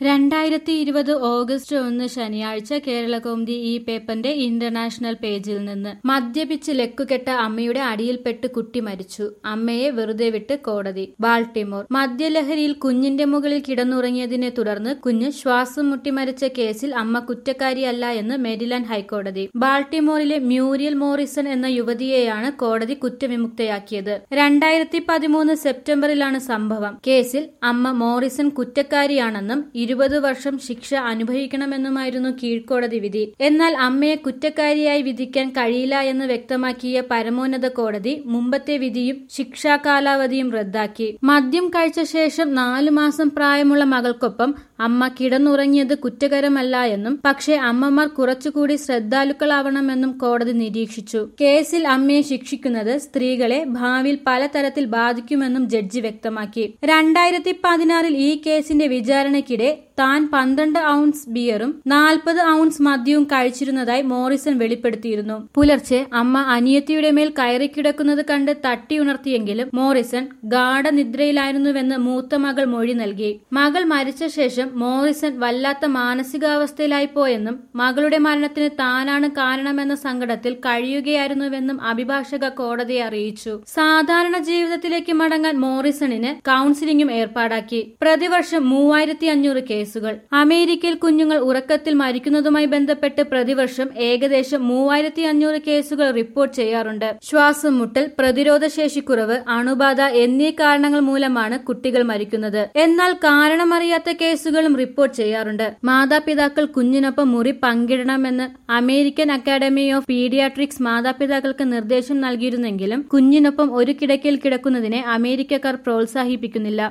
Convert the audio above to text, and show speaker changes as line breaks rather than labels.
രണ്ടായിരത്തി ഇരുപത് ഓഗസ്റ്റ് ഒന്ന് ശനിയാഴ്ച കേരളകൗമുദി ഈ പേപ്പറിന്റെ ഇന്റർനാഷണൽ പേജിൽ നിന്ന് മദ്യപിച്ച് ലക്കുകെട്ട അമ്മയുടെ അടിയിൽപ്പെട്ട് കുട്ടി മരിച്ചു അമ്മയെ വെറുതെ വിട്ട് കോടതി ബാൾട്ടിമോർ മദ്യലഹരിയിൽ കുഞ്ഞിന്റെ മുകളിൽ കിടന്നുറങ്ങിയതിനെ തുടർന്ന് കുഞ്ഞ് ശ്വാസം മുട്ടി മരിച്ച കേസിൽ അമ്മ കുറ്റക്കാരിയല്ല എന്ന് മെരിലാൻഡ് ഹൈക്കോടതി ബാൾട്ടിമോറിലെ മ്യൂരിയൽ മോറിസൺ എന്ന യുവതിയെയാണ് കോടതി കുറ്റവിമുക്തയാക്കിയത് രണ്ടായിരത്തി പതിമൂന്ന് സെപ്റ്റംബറിലാണ് സംഭവം കേസിൽ അമ്മ മോറിസൺ കുറ്റക്കാരിയാണെന്നും ഇരുപത് വർഷം ശിക്ഷ അനുഭവിക്കണമെന്നുമായിരുന്നു കീഴ്ക്കോടതി വിധി എന്നാൽ അമ്മയെ കുറ്റക്കാരിയായി വിധിക്കാൻ കഴിയില്ല എന്ന് വ്യക്തമാക്കിയ പരമോന്നത കോടതി മുമ്പത്തെ വിധിയും ശിക്ഷാ കാലാവധിയും റദ്ദാക്കി മദ്യം കഴിച്ച ശേഷം നാലു മാസം പ്രായമുള്ള മകൾക്കൊപ്പം അമ്മ കിടന്നുറങ്ങിയത് കുറ്റകരമല്ല എന്നും പക്ഷേ അമ്മമാർ കുറച്ചുകൂടി ശ്രദ്ധാലുക്കളാവണമെന്നും കോടതി നിരീക്ഷിച്ചു കേസിൽ അമ്മയെ ശിക്ഷിക്കുന്നത് സ്ത്രീകളെ ഭാവിയിൽ പലതരത്തിൽ ബാധിക്കുമെന്നും ജഡ്ജി വ്യക്തമാക്കി രണ്ടായിരത്തി പതിനാറിൽ ഈ കേസിന്റെ വിചാരണയ്ക്കിടെ താൻ പന്ത്രണ്ട് ഔൺസ് ബിയറും നാൽപ്പത് ഔൺസ് മദ്യവും കഴിച്ചിരുന്നതായി മോറിസൺ വെളിപ്പെടുത്തിയിരുന്നു പുലർച്ചെ അമ്മ അനിയത്തിയുടെ മേൽ കയറിക്കിടക്കുന്നത് കണ്ട് തട്ടിയുണർത്തിയെങ്കിലും മോറിസൺ ഗാഠനിദ്രയിലായിരുന്നുവെന്ന് മൂത്ത മകൾ മൊഴി നൽകി മകൾ മരിച്ച ശേഷം മോറിസൺ വല്ലാത്ത മാനസികാവസ്ഥയിലായിപ്പോയെന്നും മകളുടെ മരണത്തിന് താനാണ് കാരണമെന്ന സങ്കടത്തിൽ കഴിയുകയായിരുന്നുവെന്നും അഭിഭാഷക കോടതിയെ അറിയിച്ചു സാധാരണ ജീവിതത്തിലേക്ക് മടങ്ങാൻ മോറിസണിന് കൌൺസിലിംഗും ഏർപ്പാടാക്കി പ്രതിവർഷം മൂവായിരത്തി അഞ്ഞൂറ് കേസുകൾ അമേരിക്കയിൽ കുഞ്ഞുങ്ങൾ ഉറക്കത്തിൽ മരിക്കുന്നതുമായി ബന്ധപ്പെട്ട് പ്രതിവർഷം ഏകദേശം മൂവായിരത്തി അഞ്ഞൂറ് കേസുകൾ റിപ്പോർട്ട് ചെയ്യാറുണ്ട് ശ്വാസം മുട്ടൽ പ്രതിരോധശേഷിക്കുറവ് അണുബാധ എന്നീ കാരണങ്ങൾ മൂലമാണ് കുട്ടികൾ മരിക്കുന്നത് എന്നാൽ കാരണമറിയാത്ത കേസുകളും റിപ്പോർട്ട് ചെയ്യാറുണ്ട് മാതാപിതാക്കൾ കുഞ്ഞിനൊപ്പം മുറി പങ്കിടണമെന്ന് അമേരിക്കൻ അക്കാദമി ഓഫ് പീഡിയാട്രിക്സ് മാതാപിതാക്കൾക്ക് നിർദ്ദേശം നൽകിയിരുന്നെങ്കിലും കുഞ്ഞിനൊപ്പം ഒരു കിടക്കയിൽ കിടക്കുന്നതിനെ അമേരിക്കക്കാർ പ്രോത്സാഹിപ്പിക്കുന്നില്ല